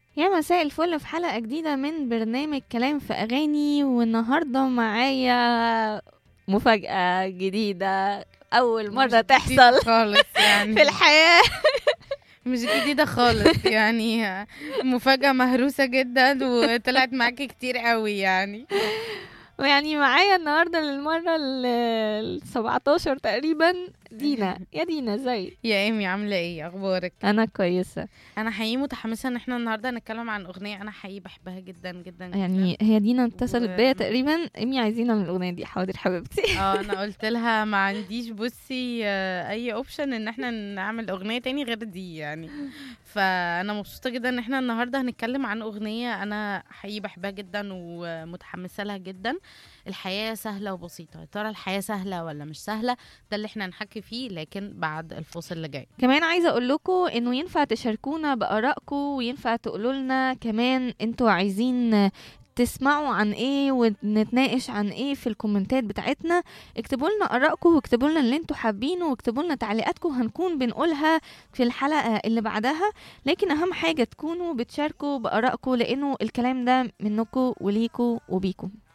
يا مساء الفل في حلقة جديدة من برنامج كلام في أغاني والنهاردة معايا مفاجأة جديدة أول مرة مش جديد تحصل خالص يعني في الحياة مش جديدة خالص يعني مفاجأة مهروسة جدا وطلعت معاكي كتير قوي يعني ويعني معايا النهاردة للمرة ال 17 تقريبا دينا يا دينا ازيك يا ايمي عاملة ايه اخبارك أنا كويسة انا حقيقي متحمسة ان احنا النهاردة هنتكلم عن اغنية انا حقيقي بحبها جدا جدا جدا. يعني هي دينا اتصلت و- بيا تقريبا إمي عايزينها من الأغنية دي حاضر حبيبتي اه انا قلت لها ما عنديش بصي آه، اي اوبشن ان احنا نعمل اغنية تاني غير دي يعني فانا مبسوطة جدا ان احنا النهاردة هنتكلم عن اغنية انا حقيقي بحبها جدا ومتحمسة لها جدا الحياة سهلة وبسيطة يا ترى الحياة سهلة ولا مش سهلة ده اللي احنا هنحكي فيه لكن بعد الفاصل اللي جاي كمان عايزه اقول لكم انه ينفع تشاركونا بارائكم وينفع تقولوا لنا كمان انتوا عايزين تسمعوا عن ايه ونتناقش عن ايه في الكومنتات بتاعتنا اكتبوا لنا ارائكم واكتبوا لنا اللي انتوا حابينه واكتبوا لنا تعليقاتكم هنكون بنقولها في الحلقه اللي بعدها لكن اهم حاجه تكونوا بتشاركوا بارائكم لانه الكلام ده منكم وليكوا وبيكم